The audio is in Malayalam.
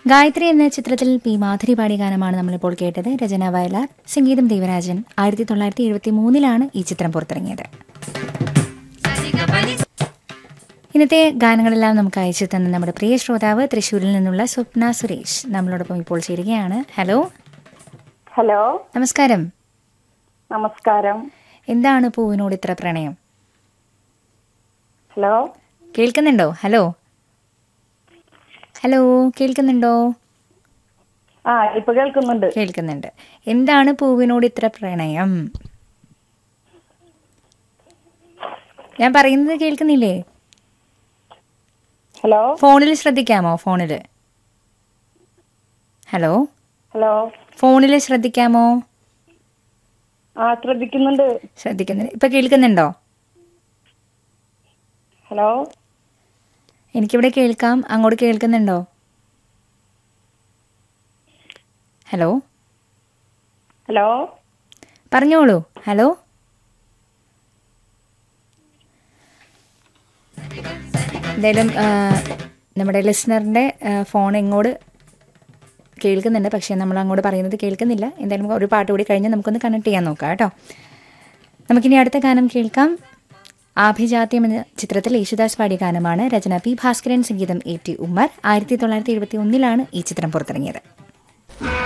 ഗായത്രി എന്ന ചിത്രത്തിൽ പി മാധുരി പാടിയ ഗാനമാണ് നമ്മളിപ്പോൾ കേട്ടത് രചന വയലാർ സംഗീതം ദേവരാജൻ ആയിരത്തി തൊള്ളായിരത്തി എഴുപത്തി മൂന്നിലാണ് ഈ ചിത്രം പുറത്തിറങ്ങിയത് ഇന്നത്തെ ഗാനങ്ങളെല്ലാം നമുക്ക് അയച്ചു തന്ന നമ്മുടെ പ്രിയ ശ്രോതാവ് തൃശ്ശൂരിൽ നിന്നുള്ള സ്വപ്ന സുരേഷ് നമ്മളോടൊപ്പം ഇപ്പോൾ ചേരുകയാണ് ഹലോ ഹലോ നമസ്കാരം നമസ്കാരം എന്താണ് പൂവിനോട് ഇത്ര പ്രണയം ഹലോ കേൾക്കുന്നുണ്ടോ ഹലോ ഹലോ കേൾക്കുന്നുണ്ടോ ആ ഇപ്പൊ കേൾക്കുന്നുണ്ട് കേൾക്കുന്നുണ്ട് എന്താണ് പൂവിനോട് ഇത്ര പ്രണയം ഞാൻ പറയുന്നത് കേൾക്കുന്നില്ലേ ഹലോ ഫോണിൽ ശ്രദ്ധിക്കാമോ ഫോണിൽ ഹലോ ഹലോ ഫോണിൽ ശ്രദ്ധിക്കാമോ ആ ശ്രദ്ധിക്കുന്നുണ്ട് ശ്രദ്ധിക്കുന്നില്ല ഇപ്പൊ കേൾക്കുന്നുണ്ടോ ഹലോ എനിക്കിവിടെ കേൾക്കാം അങ്ങോട്ട് കേൾക്കുന്നുണ്ടോ ഹലോ ഹലോ പറഞ്ഞോളൂ ഹലോ എന്തായാലും ആ, നമ്മുടെ ലിസണറിൻ്റെ ഫോൺ ഇങ്ങോട്ട് കേൾക്കുന്നുണ്ട് പക്ഷേ നമ്മൾ അങ്ങോട്ട് പറയുന്നത് കേൾക്കുന്നില്ല എന്തായാലും ഒരു പാട്ട് കൂടി കഴിഞ്ഞ് നമുക്കൊന്ന് കണക്ട് ചെയ്യാൻ നോക്കാം കേട്ടോ നമുക്കിനി അടുത്ത ഗാനം കേൾക്കാം ആഭിജാത്യം എന്ന ചിത്രത്തിൽ യേശുദാസ് പാടിയ ഗാനമാണ് രചന പി ഭാസ്കരൻ സംഗീതം എ ടി ഉമ്മർ ആയിരത്തി തൊള്ളായിരത്തി എഴുപത്തി ഒന്നിലാണ് ഈ ചിത്രം പുറത്തിറങ്ങിയത്